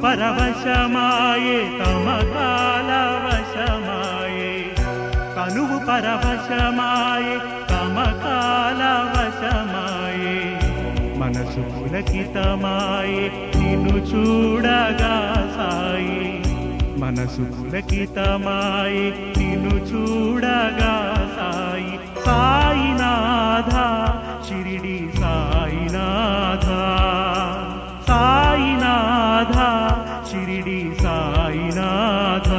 పరవశమాయే తమ కాల వశమాయే తనువు పరవశమాయే తమ కాల వశమాయే మనసు పులకితమాయే నిన్ను చూడగా సాయి మనసు పులకితమాయే నిన్ను చూడగా సాయి సాయినాథ షిరిడి సాయినాథ సాయినాథ షిరిడి సాయినాథ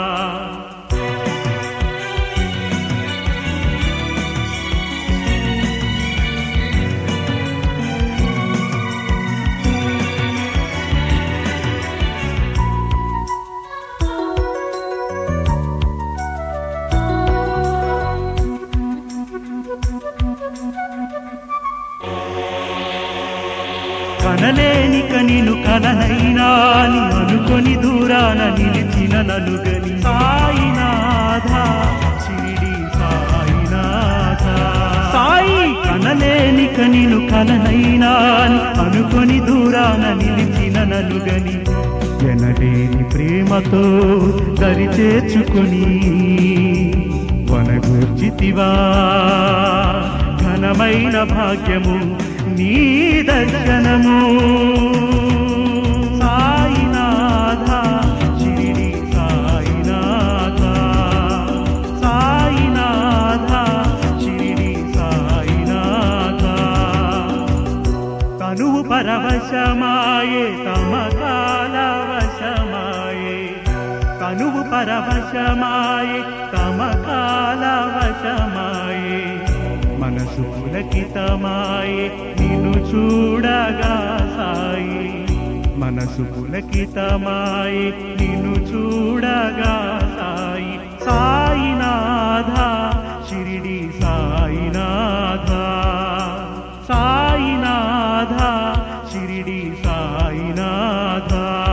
కనలేని కనిను కలనైనా అని అనుకొని దూరాన నిలిచిన నలుగని సాయినాథ షిరిడి సాయినాథ సాయి కనలేని కనిను కలనైనా అని అనుకొని దూరాన నిలిచిన నలుగని ఎనలేని ప్రేమతో దరి చేర్చుకొని వనగూర్చితివా ఘనమైన భాగ్యము నీ దర్శనము సాయినాథ షిరిడి సాయినాథ సాయినాథ షిరిడి సాయినాథ తనువు పరవశమాయే తమ కాల వశమాయే తనువు పరవశమాయే తమ కాల వశమాయే మనసు పులకితమాయే నిన్ను చూడగా సాయి మనసు పులకితమాయే నిన్ను చూడగా సాయి సాయినాథ షిరిడి సాయినాథ సాయినాథ షిరిడి సాయినాథ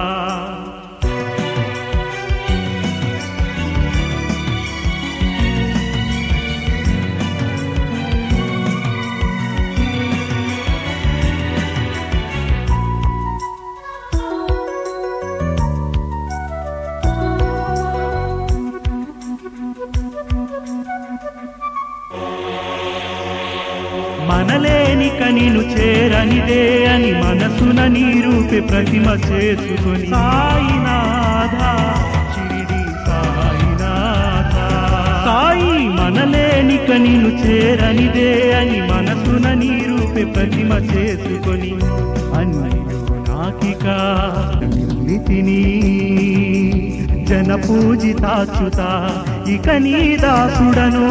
మనలేని కనిను చేరనిదే అని మనసున నీరూపే ప్రతిమ చేసుకొని సాయినాథ షిరిడి సాయినాథ సాయి మనలేని కనిను చేరనిదే అని మనసున నీరూపే ప్రతిమ చేసుకొని అన్నయ్యో నాకిక నితిని జన పూజితాచ్యుత ఇక నీ దాసుడను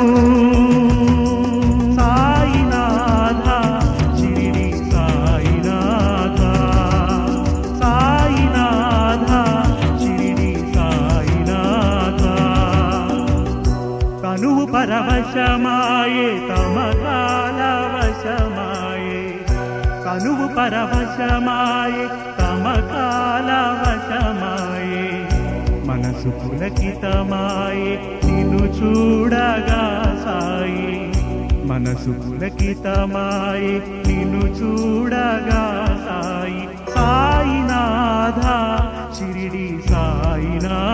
సాయినాథ షిరిడి సాయినాథ సాయినాథ షిరిడి సాయినాథ తనువు పరవశమాయే తమ కాల వశమాయే తనువు పరవశమాయే తమ కాల వశమాయే మనసు పులకితమాయే నిన్ను చూడగా సాయి మనసు పులకితమాయే నిన్ను చూడగా సాయి సాయినాథ షిరిడి సాయినాథ